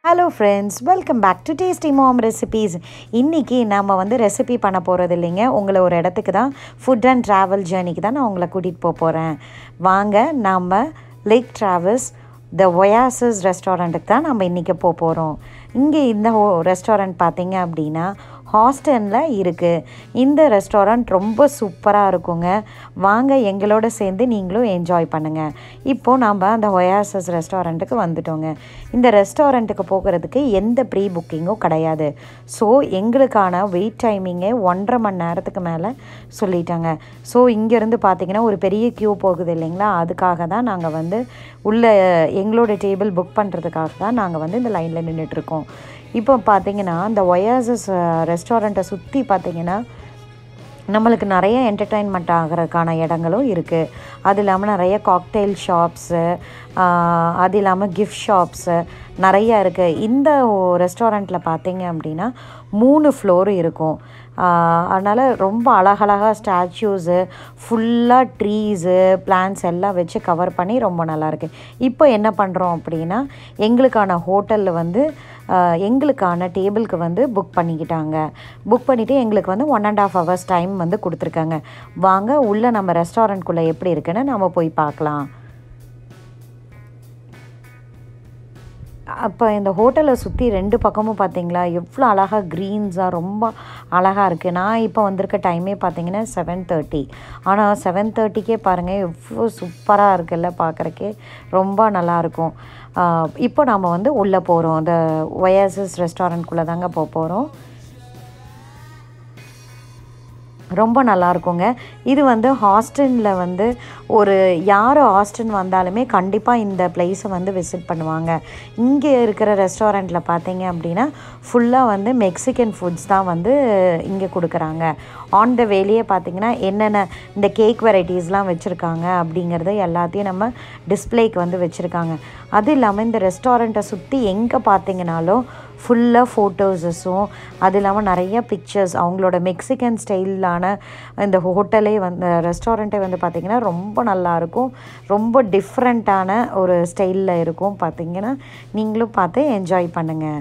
hello friends welcome back to tasty mom recipes இன்றைக்கி நம்ம வந்து ரெசிபி பண்ண போகிறது இல்லைங்க உங்களை ஒரு இடத்துக்கு தான் ஃபுட் அண்ட் ட்ராவல் ஜேர்னிக்கு தான் நான் உங்களை கூட்டிகிட்டு போக போகிறேன் வாங்க நாம் லேக் ட்ராவல்ஸ் த ஒயாசஸ் ரெஸ்டாரண்ட்டுக்கு தான் நம்ம இன்றைக்கி போக போகிறோம் இங்கே இந்த ரெஸ்டாரண்ட் பார்த்தீங்க அப்படின்னா ஹாஸ்டனில் இருக்குது இந்த ரெஸ்டாரண்ட் ரொம்ப சூப்பராக இருக்குங்க வாங்க எங்களோட சேர்ந்து நீங்களும் என்ஜாய் பண்ணுங்கள் இப்போது நம்ம அந்த ஒயாசஸ் ரெஸ்டாரண்ட்டுக்கு வந்துட்டோங்க இந்த ரெஸ்டாரண்ட்டுக்கு போகிறதுக்கு எந்த ப்ரீ புக்கிங்கும் கிடையாது ஸோ எங்களுக்கான வெயிட் டைமிங்கே ஒன்றரை மணி நேரத்துக்கு மேலே சொல்லிட்டாங்க ஸோ இங்கேருந்து பார்த்தீங்கன்னா ஒரு பெரிய க்யூ போகுது இல்லைங்களா அதுக்காக தான் நாங்கள் வந்து உள்ள எங்களோட டேபிள் புக் பண்ணுறதுக்காக தான் நாங்கள் வந்து இந்த லைனில் நின்றுட்டுருக்கோம் இப்போ பார்த்தீங்கன்னா இந்த ஒயாசஸ் ரெஸ்டாரண்ட்டை சுற்றி பார்த்தீங்கன்னா நம்மளுக்கு நிறைய என்டர்டெயின்மெண்ட் ஆகிறதுக்கான இடங்களும் இருக்குது அது இல்லாமல் நிறைய காக்டெயில் ஷாப்ஸு அது இல்லாமல் கிஃப்ட் ஷாப்ஸு நிறைய இருக்குது இந்த ரெஸ்டாரண்ட்டில் பார்த்தீங்க அப்படின்னா மூணு ஃப்ளோர் இருக்கும் அதனால் ரொம்ப அழகழகாக ஸ்டாச்சூஸு ஃபுல்லாக ட்ரீஸு பிளான்ஸ் எல்லாம் வச்சு கவர் பண்ணி ரொம்ப நல்லாயிருக்கு இப்போ என்ன பண்ணுறோம் அப்படின்னா எங்களுக்கான ஹோட்டலில் வந்து எங்களுக்கான டேபிளுக்கு வந்து புக் பண்ணிக்கிட்டாங்க புக் பண்ணிவிட்டு எங்களுக்கு வந்து one and half hours time வந்து கொடுத்துருக்காங்க வாங்க உள்ளே நம்ம ரெஸ்டாரண்ட்குள்ளே எப்படி இருக்குன்னு நம்ம போய் பார்க்கலாம் அப்போ இந்த ஹோட்டலை சுற்றி ரெண்டு பக்கமும் பார்த்தீங்களா எவ்வளோ அழகாக க்ரீன்ஸாக ரொம்ப அழகாக இருக்குது நான் இப்போ வந்திருக்க டைமே பார்த்தீங்கன்னா செவன் தேர்ட்டி ஆனால் செவன் தேர்ட்டிக்கே பாருங்கள் எவ்வளோ சூப்பராக இருக்குல்ல பார்க்குறக்கே ரொம்ப நல்லாயிருக்கும் இப்போ நாம் வந்து உள்ளே போகிறோம் இந்த ஒயாசஸ் ரெஸ்டாரண்ட்குள்ளே தாங்க போக போகிறோம் ரொம்ப நல்லா இருக்குங்க இது வந்து ஹாஸ்டனில் வந்து ஒரு யார் ஹாஸ்டன் வந்தாலுமே கண்டிப்பாக இந்த பிளேஸை வந்து விசிட் பண்ணுவாங்க இங்கே இருக்கிற ரெஸ்டாரண்ட்டில் பார்த்தீங்க அப்படின்னா ஃபுல்லாக வந்து மெக்சிகன் ஃபுட்ஸ் தான் வந்து இங்கே கொடுக்குறாங்க ஆன் த வேலையே பார்த்தீங்கன்னா என்னென்ன இந்த கேக் வெரைட்டிஸ்லாம் வச்சுருக்காங்க அப்படிங்கிறத எல்லாத்தையும் நம்ம டிஸ்பிளேக்கு வந்து வச்சுருக்காங்க அது இல்லாமல் இந்த ரெஸ்டாரண்ட்டை சுற்றி எங்கே பார்த்தீங்கனாலும் ஃபுல்லாக ஃபோட்டோஸஸும் அது இல்லாமல் நிறைய பிக்சர்ஸ் அவங்களோட மெக்சிகன் ஸ்டைலான இந்த ஹோட்டலே வந்து ரெஸ்டாரண்ட்டே வந்து பார்த்திங்கன்னா ரொம்ப நல்லாயிருக்கும் ரொம்ப டிஃப்ரெண்ட்டான ஒரு ஸ்டைலில் இருக்கும் பார்த்திங்கன்னா நீங்களும் பார்த்து என்ஜாய் பண்ணுங்கள்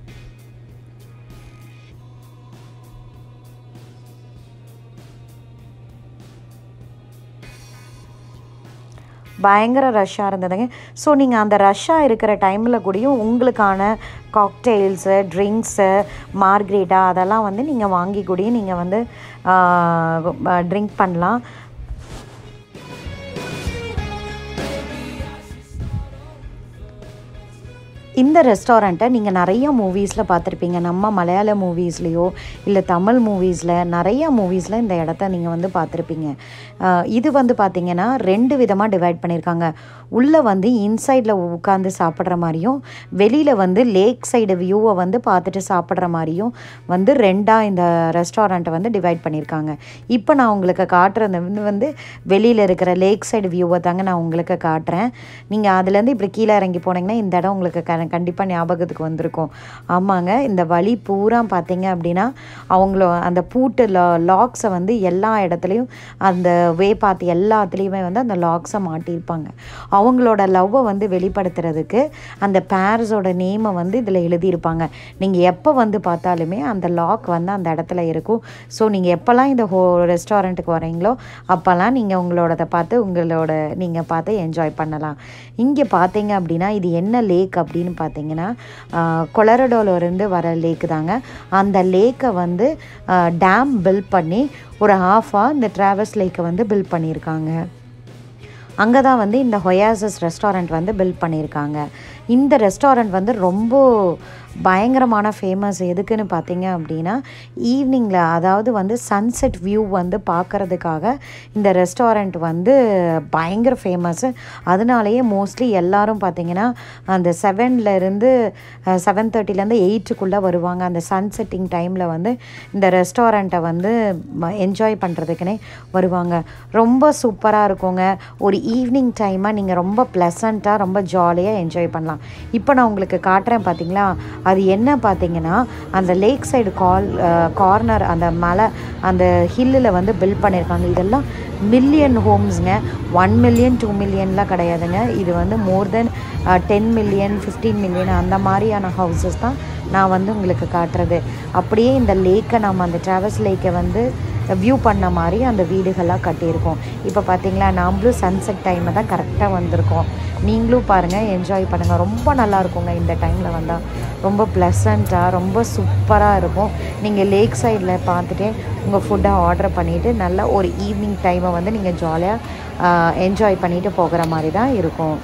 பயங்கர ரஷ்ஷாக இருந்ததுங்க ஸோ நீங்கள் அந்த ரஷ்ஷாக இருக்கிற டைமில் கூடயும் உங்களுக்கான காக்டெயில்ஸு ட்ரிங்க்ஸு மார்க்ரேட்டா அதெல்லாம் வந்து நீங்கள் வாங்கி கூடயும் நீங்கள் வந்து ட்ரிங்க் பண்ணலாம் இந்த ரெஸ்டாரண்ட்டை நீங்கள் நிறைய மூவிஸில் பார்த்துருப்பீங்க நம்ம மலையாள மூவிஸ்லேயோ இல்லை தமிழ் மூவிஸில் நிறைய மூவிஸில் இந்த இடத்த நீங்கள் வந்து பார்த்துருப்பீங்க இது வந்து பார்த்திங்கன்னா ரெண்டு விதமாக டிவைட் பண்ணியிருக்காங்க உள்ளே வந்து இன்சைடில் உட்காந்து சாப்பிட்ற மாதிரியும் வெளியில் வந்து லேக் சைடு வியூவை வந்து பார்த்துட்டு சாப்பிட்ற மாதிரியும் வந்து ரெண்டாக இந்த ரெஸ்டாரண்ட்டை வந்து டிவைட் பண்ணியிருக்காங்க இப்போ நான் உங்களுக்கு காட்டுறது வந்து வெளியில் இருக்கிற லேக் சைடு வியூவை தாங்க நான் உங்களுக்கு காட்டுறேன் நீங்கள் அதுலேருந்து இப்படி கீழே இறங்கி போனீங்கன்னா இந்த இடம் உங்களுக்கு க கண்டிப்பாக ஞாபகத்துக்கு வந்திருக்கும் ஆமாங்க இந்த வழி பூரா பார்த்தீங்க அப்படின்னா அவங்கள அந்த பூட்டு லா லாக்ஸை வந்து எல்லா இடத்துலையும் அந்த வே பார்த்து எல்லாத்துலேயுமே வந்து அந்த லாக்ஸை மாட்டியிருப்பாங்க அவங்களோட லவ்வை வந்து வெளிப்படுத்துறதுக்கு அந்த பேர்ஸோட நேமை வந்து இதில் எழுதியிருப்பாங்க நீங்கள் எப்போ வந்து பார்த்தாலுமே அந்த லாக் வந்து அந்த இடத்துல இருக்கும் ஸோ நீங்கள் எப்போல்லாம் இந்த ஹோ ரெஸ்டாரண்ட்டுக்கு வரீங்களோ அப்போல்லாம் நீங்கள் உங்களோடதை பார்த்து உங்களோட நீங்கள் பார்த்து என்ஜாய் பண்ணலாம் இங்கே பார்த்தீங்க அப்படின்னா இது என்ன லேக் அப்படின்னு பார்த்தீங்கன்னா கொலரடோலேருந்து வர லேக்கு தாங்க அந்த லேக்கை வந்து டேம் பில்ட் பண்ணி ஒரு ஹாஃபாக இந்த ட்ராவல்ஸ் லேக்கை வந்து பில்ட் பண்ணியிருக்காங்க அங்கே தான் வந்து இந்த ஹொயாசஸ் ரெஸ்டாரண்ட் வந்து பில்ட் பண்ணியிருக்காங்க இந்த ரெஸ்டாரண்ட் வந்து ரொம்ப பயங்கரமான ஃபேமஸ் எதுக்குன்னு பார்த்தீங்க அப்படின்னா ஈவினிங்கில் அதாவது வந்து சன்செட் வியூ வந்து பார்க்குறதுக்காக இந்த ரெஸ்டாரண்ட் வந்து பயங்கர ஃபேமஸ்ஸு அதனாலேயே மோஸ்ட்லி எல்லோரும் பார்த்திங்கன்னா அந்த செவன்லேருந்து செவன் தேர்ட்டிலேருந்து எயிட்டுக்குள்ளே வருவாங்க அந்த சன்செட்டிங் டைமில் வந்து இந்த ரெஸ்டாரண்ட்டை வந்து என்ஜாய் பண்ணுறதுக்குனே வருவாங்க ரொம்ப சூப்பராக இருக்குங்க ஒரு ஈவினிங் டைமாக நீங்கள் ரொம்ப ப்ளசண்ட்டாக ரொம்ப ஜாலியாக என்ஜாய் பண்ணலாம் பண்ணிக்கலாம் இப்போ நான் உங்களுக்கு காட்டுறேன் பார்த்தீங்களா அது என்ன பார்த்தீங்கன்னா அந்த லேக் சைடு கால் கார்னர் அந்த மலை அந்த ஹில்லில் வந்து பில்ட் பண்ணியிருக்காங்க இதெல்லாம் மில்லியன் ஹோம்ஸுங்க ஒன் மில்லியன் டூ மில்லியன்லாம் கிடையாதுங்க இது வந்து more then ten million fifteen million அந்த மாதிரியான ஹவுசஸ் தான் நான் வந்து உங்களுக்கு காட்டுறது அப்படியே இந்த லேக்கை நம்ம அந்த ட்ராவல்ஸ் லேக்கை வந்து வியூ பண்ண மாதிரி அந்த வீடுகள்லாம் கட்டியிருக்கோம் இப்போ பார்த்தீங்களா நாமளும் சன்செட் டைமை தான் கரெக்டாக வந்திருக்கோம் நீங்களும் பாருங்கள் என்ஜாய் பண்ணுங்கள் ரொம்ப நல்லா இருக்குங்க இந்த டைமில் வந்தால் ரொம்ப ப்ளசண்ட்டாக ரொம்ப சூப்பராக இருக்கும் நீங்கள் லேக் சைடில் பார்த்துட்டு உங்கள் ஃபுட்டை ஆர்டர் பண்ணிவிட்டு நல்ல ஒரு ஈவினிங் டைமை வந்து நீங்கள் ஜாலியாக என்ஜாய் பண்ணிவிட்டு போகிற மாதிரி தான் இருக்கும்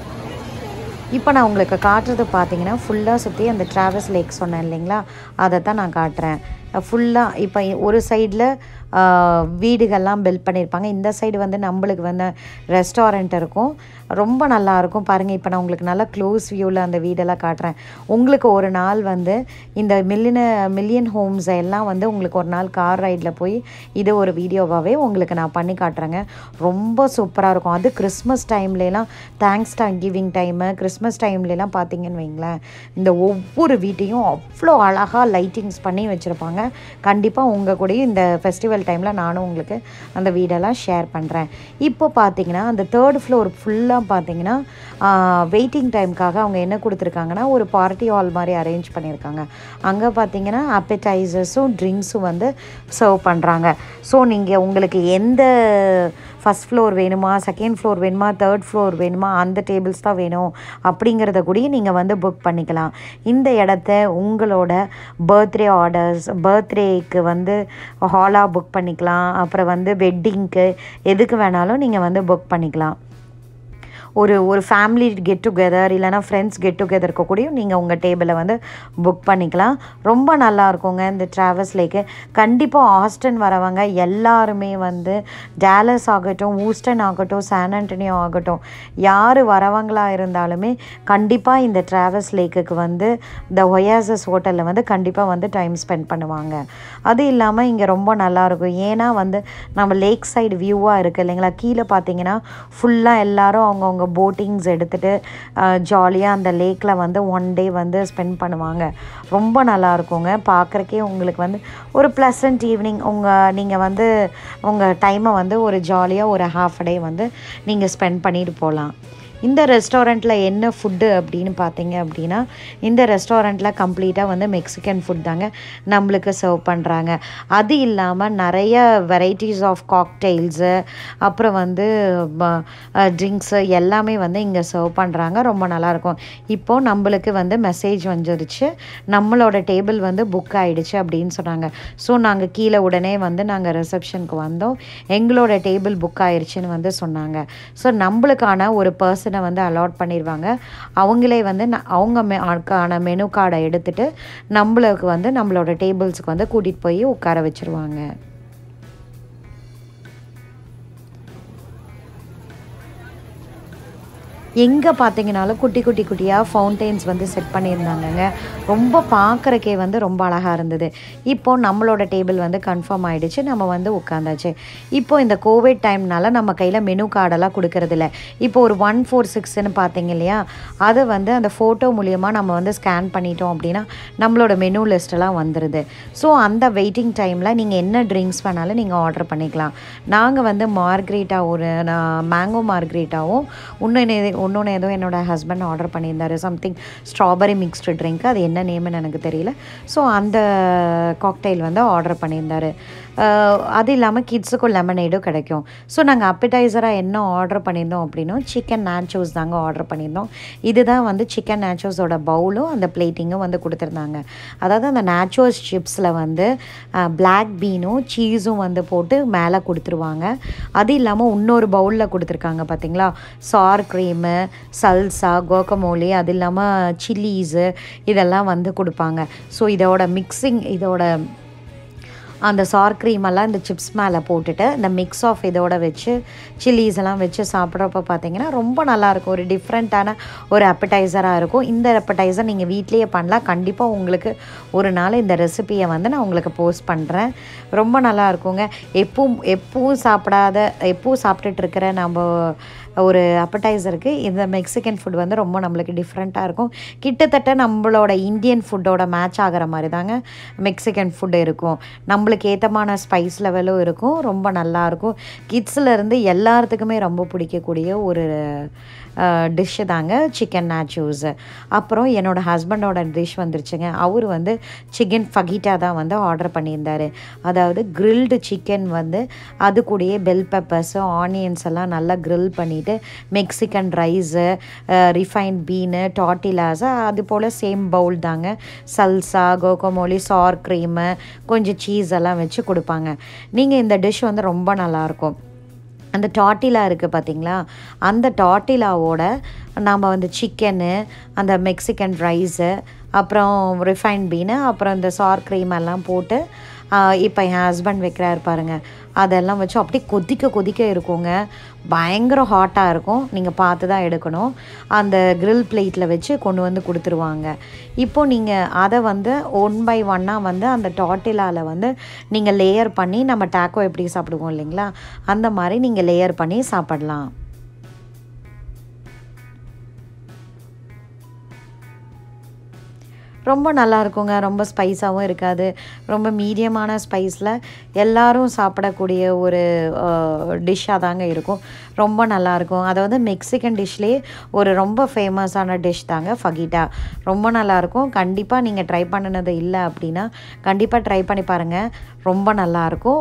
இப்போ நான் உங்களுக்கு காட்டுறது பார்த்தீங்கன்னா ஃபுல்லாக சுற்றி அந்த ட்ராவல்ஸ் லேக் சொன்னேன் இல்லைங்களா அதை தான் நான் காட்டுறேன் ஃபுல்லாக இப்போ ஒரு சைடில் வீடுகள்லாம் பில்ட் பண்ணியிருப்பாங்க இந்த சைடு வந்து நம்மளுக்கு வந்து ரெஸ்டாரண்ட் இருக்கும் ரொம்ப நல்லாயிருக்கும் பாருங்கள் இப்போ நான் உங்களுக்கு நல்லா க்ளோஸ் வியூவில் அந்த வீடெல்லாம் காட்டுறேன் உங்களுக்கு ஒரு நாள் வந்து இந்த மில்லியன மில்லியன் ஹோம்ஸ் எல்லாம் வந்து உங்களுக்கு ஒரு நாள் கார் ரைடில் போய் இது ஒரு வீடியோவாகவே உங்களுக்கு நான் பண்ணி காட்டுறேங்க ரொம்ப சூப்பராக இருக்கும் அது கிறிஸ்மஸ் டைம்லலாம் thanks time giving time Christmas டைம்லலாம் பார்த்தீங்கன்னு வைங்களேன் இந்த ஒவ்வொரு வீட்டையும் அவ்வளோ அழகாக லைட்டிங்ஸ் பண்ணி வச்சுருப்பாங்க கண்டிப்பாக உங்கள் கூடயும் இந்த ஃபெஸ்டிவல் டைமில் நானும் உங்களுக்கு அந்த வீடெல்லாம் ஷேர் பண்ணுறேன் இப்போ பார்த்தீங்கன்னா அந்த தேர்ட் ஃப்ளோர் ஃபுல்லாக பார்த்தீங்கன்னா வெயிட்டிங் டைமுக்காக அவங்க என்ன கொடுத்துருக்காங்கன்னா ஒரு பார்ட்டி ஹால் மாதிரி அரேஞ்ச் பண்ணியிருக்காங்க அங்கே பார்த்தீங்கன்னா அப்படைசர்ஸும் ட்ரிங்க்ஸும் வந்து சர்வ் பண்ணுறாங்க ஸோ நீங்கள் உங்களுக்கு எந்த ஃபஸ்ட் ஃப்ளோர் வேணுமா செகண்ட் ஃப்ளோர் வேணுமா தேர்ட் ஃப்ளோர் வேணுமா அந்த டேபிள்ஸ் தான் வேணும் அப்படிங்கிறத கூட நீங்கள் வந்து புக் பண்ணிக்கலாம் இந்த இடத்த உங்களோட பர்த்டே ஆர்டர்ஸ் பர்த்டேக்கு வந்து ஹாலாக புக் பண்ணிக்கலாம் அப்புறம் வந்து வெட்டிங்க்கு எதுக்கு வேணாலும் நீங்கள் வந்து புக் பண்ணிக்கலாம் ஒரு ஒரு ஃபேமிலி கெட் டுகெதர் இல்லைனா ஃப்ரெண்ட்ஸ் கெட் டுகெதருக்கு கூடயும் நீங்கள் உங்கள் டேபிளை வந்து புக் பண்ணிக்கலாம் ரொம்ப நல்லா இருக்குங்க இந்த ட்ராவல்ஸ் லேக்கு கண்டிப்பாக ஆஸ்டன் வரவங்க எல்லாருமே வந்து டேலஸ் ஆகட்டும் ஊஸ்டன் ஆகட்டும் சான் ஆண்டனியோ ஆகட்டும் யார் வரவங்களாக இருந்தாலுமே கண்டிப்பாக இந்த ட்ராவல்ஸ் லேக்குக்கு வந்து இந்த ஒயாசஸ் ஹோட்டலில் வந்து கண்டிப்பாக வந்து டைம் ஸ்பெண்ட் பண்ணுவாங்க அது இல்லாமல் இங்கே ரொம்ப நல்லாயிருக்கும் ஏன்னா வந்து நம்ம லேக் சைடு வியூவாக இருக்குது இல்லைங்களா கீழே பார்த்தீங்கன்னா ஃபுல்லாக எல்லோரும் அவங்கவுங்க போட்டிங்ஸ் எடுத்துகிட்டு ஜாலியாக அந்த லேக்கில் வந்து ஒன் டே வந்து ஸ்பெண்ட் பண்ணுவாங்க ரொம்ப நல்லா இருக்குங்க பார்க்குறக்கே உங்களுக்கு வந்து ஒரு ப்ளசன்ட் ஈவினிங் உங்கள் நீங்கள் வந்து உங்கள் டைமை வந்து ஒரு ஜாலியாக ஒரு ஹாஃப் டே வந்து நீங்கள் ஸ்பெண்ட் பண்ணிட்டு போகலாம் இந்த ரெஸ்டாரண்ட்டில் என்ன ஃபுட்டு அப்படின்னு பார்த்தீங்க அப்படின்னா இந்த ரெஸ்டாரண்ட்டில் கம்ப்ளீட்டாக வந்து மெக்சிகன் ஃபுட் தாங்க நம்மளுக்கு சர்வ் பண்ணுறாங்க அது இல்லாமல் நிறைய வெரைட்டிஸ் ஆஃப் காக்டெயில்ஸு அப்புறம் வந்து ட்ரிங்க்ஸு எல்லாமே வந்து இங்கே சர்வ் பண்ணுறாங்க ரொம்ப நல்லாயிருக்கும் இப்போது நம்மளுக்கு வந்து மெசேஜ் வந்துருச்சு நம்மளோட டேபிள் வந்து புக் ஆகிடுச்சு அப்படின்னு சொன்னாங்க ஸோ நாங்கள் கீழே உடனே வந்து நாங்கள் ரிசப்ஷனுக்கு வந்தோம் எங்களோட டேபிள் புக் ஆயிடுச்சுன்னு வந்து சொன்னாங்க ஸோ நம்மளுக்கான ஒரு பர்சனை வந்து அலாட் பண்ணிடுவாங்க அவங்களே வந்து ந- அவங்க மெ ஆன மெனு கார்டை எடுத்துட்டு நம்மளுக்கு வந்து நம்மளோட டேபிள்ஸுக்கு வந்து கூட்டிகிட்டு போய் உட்கார வச்சுருவாங்க எங்கே பார்த்தீங்கனாலும் குட்டி குட்டி குட்டியாக ஃபவுண்டெயின்ஸ் வந்து செட் பண்ணியிருந்தாங்கங்க ரொம்ப பார்க்குறக்கே வந்து ரொம்ப அழகாக இருந்தது இப்போது நம்மளோட டேபிள் வந்து கன்ஃபார்ம் ஆயிடுச்சு நம்ம வந்து உட்காந்தாச்சு இப்போ இந்த கோவிட் டைம்னால நம்ம கையில் மெனு கார்டெல்லாம் கொடுக்கறதில்ல இப்போ ஒரு ஒன் ஃபோர் சிக்ஸ்னு பார்த்தீங்க இல்லையா அதை வந்து அந்த ஃபோட்டோ மூலியமாக நம்ம வந்து ஸ்கேன் பண்ணிட்டோம் அப்படின்னா நம்மளோட மெனு லிஸ்ட்டெல்லாம் வந்துடுது ஸோ அந்த வெயிட்டிங் டைமில் நீங்கள் என்ன ட்ரிங்க்ஸ் வேணாலும் நீங்கள் ஆர்டர் பண்ணிக்கலாம் நாங்கள் வந்து மார்க்ரீட்டா ஒரு மேங்கோ மார்க்ரீட்டாவும் இன்னொன்று இன்னொன்று ஏதோ என்னோட ஹஸ்பண்ட் ஆர்டர் பண்ணியிருந்தாரு சம்திங் ஸ்ட்ராபெரி மிக்ஸ்டு ட்ரிங்க் அது என்ன நேம்னு எனக்கு தெரியல ஸோ அந்த காக்டெயில் வந்து ஆர்டர் பண்ணியிருந்தாரு அஹ் அது இல்லாமல் கிட்ஸுக்கும் லெமனேடும் கிடைக்கும் ஸோ நாங்கள் அப்படைசராக என்ன ஆர்டர் பண்ணியிருந்தோம் அப்படின்னா சிக்கன் நேச்சோஸ் தாங்க ஆர்டர் பண்ணியிருந்தோம் இதுதான் வந்து சிக்கன் நேச்சோஸோட பவுலும் அந்த பிளேட்டிங்கும் வந்து கொடுத்துருந்தாங்க அதாவது அந்த நேச்சோஸ் சிப்ஸில் வந்து பிளாக் பீனும் சீஸும் வந்து போட்டு மேலே கொடுத்துருவாங்க அது இல்லாமல் இன்னொரு பவுலில் கொடுத்துருக்காங்க பார்த்தீங்களா சார் க்ரீமு சல்சா கோகமோலி அது இல்லாமல் சில்லீஸு இதெல்லாம் வந்து கொடுப்பாங்க ஸோ இதோட மிக்சிங் இதோட அந்த சார் க்ரீம் எல்லாம் இந்த சிப்ஸ் மேலே போட்டுட்டு இந்த மிக்ஸ் ஆஃப் இதோட வச்சு சில்லிஸ் எல்லாம் வச்சு சாப்பிட்றப்ப பார்த்தீங்கன்னா ரொம்ப நல்லாயிருக்கும் ஒரு டிஃப்ரெண்ட்டான ஒரு அப்படைசராக இருக்கும் இந்த அப்படைசர் நீங்கள் வீட்லேயே பண்ணலாம் கண்டிப்பாக உங்களுக்கு ஒரு நாள் இந்த ரெசிபியை வந்து நான் உங்களுக்கு போஸ்ட் பண்ணுறேன் ரொம்ப நல்லா இருக்குங்க எப்பவும் எப்பவும் சாப்பிடாத எப்பவும் சாப்பிட்டுட்டு இருக்கிற நம்ம ஒரு அப்படைசருக்கு இந்த மெக்சிகன் ஃபுட் வந்து ரொம்ப நம்மளுக்கு டிஃப்ரெண்ட்டாக இருக்கும் கிட்டத்தட்ட நம்மளோட இந்தியன் ஃபுட்டோட மேட்ச் ஆகிற மாதிரி தாங்க மெக்சிகன் ஃபுட் இருக்கும் நம்மளுக்கு ஏத்தமான ஸ்பைஸ் லெவலும் இருக்கும் ரொம்ப நல்லாயிருக்கும் கிட்ஸ்லேருந்து எல்லாத்துக்குமே ரொம்ப பிடிக்கக்கூடிய ஒரு டிஷ்ஷு தாங்க சிக்கன் நாச்சூஸ் அப்புறம் என்னோடய ஹஸ்பண்டோட டிஷ் வந்துருச்சுங்க அவர் வந்து சிக்கன் ஃபகிட்டா தான் வந்து ஆர்டர் பண்ணியிருந்தார் அதாவது கிரில்டு சிக்கன் வந்து அது கூடயே பெல் பெப்பர்ஸு ஆனியன்ஸ் எல்லாம் நல்லா grill பண்ணிவிட்டு Mexican rice refined bean tortillas அது போல் சேம் பவுல் தாங்க சல்சா கோகோமோலி சார் க்ரீமு கொஞ்சம் சீஸ் எல்லாம் வச்சு கொடுப்பாங்க நீங்கள் இந்த டிஷ் வந்து ரொம்ப நல்லாயிருக்கும் அந்த டாட்டிலா இருக்குது பார்த்தீங்களா அந்த டாட்டிலாவோட நாம் வந்து சிக்கனு அந்த மெக்சிகன் ரைஸு அப்புறம் ரிஃபைன் பீனு அப்புறம் இந்த சார் க்ரீம் எல்லாம் போட்டு இப்போ என் ஹஸ்பண்ட் வைக்கிறாரு பாருங்க அதெல்லாம் வச்சு அப்படியே கொதிக்க கொதிக்க இருக்குங்க பயங்கர ஹாட்டாக இருக்கும் நீங்கள் பார்த்து தான் எடுக்கணும் அந்த grill பிளேட்டில் வச்சு கொண்டு வந்து கொடுத்துருவாங்க இப்போ நீங்கள் அதை வந்து ஒன் பை ஒன்னாக வந்து அந்த டாட்டிலாவில் வந்து நீங்கள் லேயர் பண்ணி நம்ம டேக்கோ எப்படி சாப்பிடுவோம் இல்லைங்களா அந்த மாதிரி நீங்கள் லேயர் பண்ணி சாப்பிடலாம் ரொம்ப நல்லா இருக்குங்க ரொம்ப ஸ்பைஸாகவும் இருக்காது ரொம்ப மீடியமான ஸ்பைஸில் எல்லாரும் சாப்பிடக்கூடிய ஒரு டிஷ்ஷாக தாங்க இருக்கும் ரொம்ப நல்லாயிருக்கும் அதாவது மெக்சிகன் டிஷ்லேயே ஒரு ரொம்ப ஃபேமஸான டிஷ் தாங்க ஃபகிட்டா ரொம்ப நல்லாயிருக்கும் கண்டிப்பாக நீங்கள் ட்ரை பண்ணினது இல்லை அப்படின்னா கண்டிப்பாக ட்ரை பண்ணி பாருங்கள் ரொம்ப நல்லாயிருக்கும்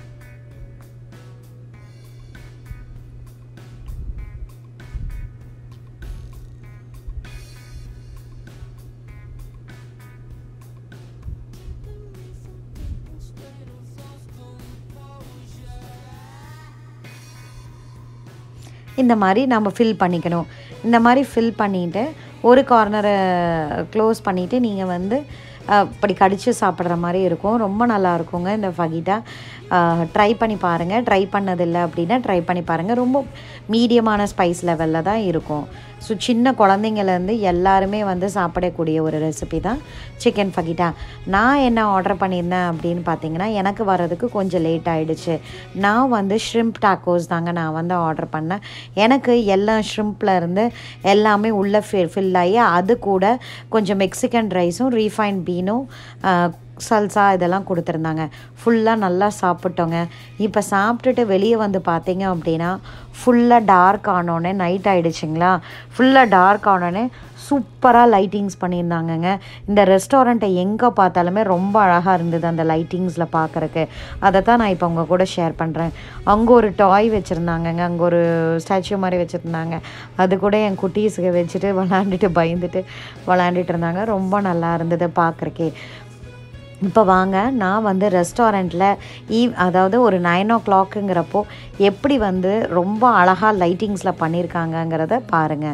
இந்த மாதிரி நம்ம ஃபில் பண்ணிக்கணும் இந்த மாதிரி ஃபில் பண்ணிவிட்டு ஒரு கார்னரை க்ளோஸ் பண்ணிவிட்டு நீங்கள் வந்து அஹ், இப்படி கடித்து சாப்பிட்ற மாதிரி இருக்கும் ரொம்ப நல்லா இருக்குங்க இந்த ஃபகிட்டா ட்ரை பண்ணி பாருங்கள் ட்ரை பண்ணதில்லை அப்படின்னா ட்ரை பண்ணி பாருங்கள் ரொம்ப மீடியமான ஸ்பைஸ் லெவலில் தான் இருக்கும் ஸோ சின்ன குழந்தைங்கலேருந்து எல்லாருமே வந்து சாப்பிடக்கூடிய ஒரு ரெசிபி தான் சிக்கன் ஃபகிட்டா நான் என்ன ஆர்டர் பண்ணியிருந்தேன் அப்படின்னு பார்த்தீங்கன்னா எனக்கு வர்றதுக்கு கொஞ்சம் லேட் ஆகிடுச்சு நான் வந்து ஷ்ரிம்ப் டாக்கோஸ் தாங்க நான் வந்து ஆர்டர் பண்ணேன் எனக்கு எல்லா ஷ்ரிம்ப்ல இருந்து எல்லாமே உள்ளே ஃபில் ஆகி அது கூட கொஞ்சம் மெக்சிகன் ரைஸும் ரீஃபைன் பீனும் சல்சா இதெல்லாம் கொடுத்துருந்தாங்க ஃபுல்லாக நல்லா சாப்பிட்டோங்க இப்போ சாப்பிட்டுட்டு வெளியே வந்து பார்த்தீங்க அப்படின்னா ஃபுல்லாக டார்க் ஆனோடனே நைட் ஆகிடுச்சிங்களா ஃபுல்லாக டார்க் ஆனோடனே சூப்பராக லைட்டிங்ஸ் பண்ணியிருந்தாங்கங்க இந்த ரெஸ்டாரண்ட்டை எங்கே பார்த்தாலுமே ரொம்ப அழகாக இருந்தது அந்த லைட்டிங்ஸில் பார்க்குறக்கு அதை தான் நான் இப்போ உங்கள் கூட ஷேர் பண்ணுறேன் அங்கே ஒரு டாய் வச்சுருந்தாங்கங்க அங்கே ஒரு ஸ்டாச்சு மாதிரி வச்சுருந்தாங்க அது கூட என் குட்டீஸுக்கு வச்சுட்டு விளாண்டுட்டு பயந்துட்டு விளாண்டுட்டு இருந்தாங்க ரொம்ப நல்லா இருந்தது பார்க்குறக்கே இப்போ வாங்க நான் வந்து ரெஸ்டாரண்ட்டில் ஈவ் அதாவது ஒரு நைன் ஓ கிளாக்குங்கிறப்போ எப்படி வந்து ரொம்ப அழகாக லைட்டிங்ஸில் பண்ணியிருக்காங்கங்கிறத பாருங்கள்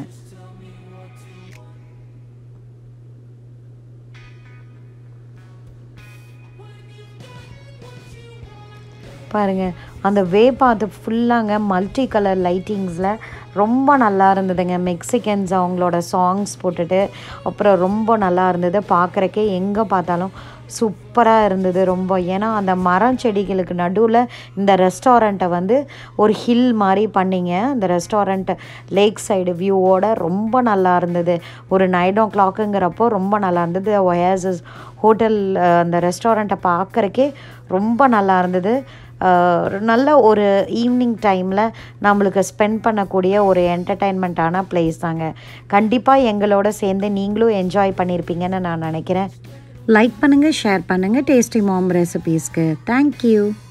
பாருங்க அந்த வே பார்த்து ஃபுல்லாங்க மல்டி கலர் லைட்டிங்ஸில் ரொம்ப நல்லா இருந்ததுங்க மெக்சிகன்ஸ் அவங்களோட சாங்ஸ் போட்டுட்டு அப்புறம் ரொம்ப நல்லா இருந்தது பார்க்குறக்கே எங்கே பார்த்தாலும் சூப்பராக இருந்தது ரொம்ப ஏன்னா அந்த மரம் செடிகளுக்கு நடுவில் இந்த ரெஸ்டாரண்ட்டை வந்து ஒரு ஹில் மாதிரி பண்ணிங்க அந்த ரெஸ்டாரண்ட் லேக் சைடு வியூவோட ரொம்ப நல்லா இருந்தது ஒரு நைன் ஓ கிளாக்குங்கிறப்போ ரொம்ப நல்லா இருந்தது ஒயாசஸ் ஹோட்டல் அந்த ரெஸ்டாரண்ட்டை பார்க்குறக்கே ரொம்ப நல்லா இருந்தது அஹ் ஒரு நல்ல ஒரு ஈவினிங் டைமில் நம்மளுக்கு ஸ்பெண்ட் பண்ணக்கூடிய ஒரு என்டர்டைன்மெண்ட்டான பிளேஸ் தாங்க கண்டிப்பாக எங்களோட சேர்ந்து நீங்களும் என்ஜாய் பண்ணியிருப்பீங்கன்னு நான் நினைக்கிறேன் லைக் பண்ணுங்கள் ஷேர் பண்ணுங்கள் டேஸ்டி மாம் ரெசிபீஸ்க்கு தேங்க்யூ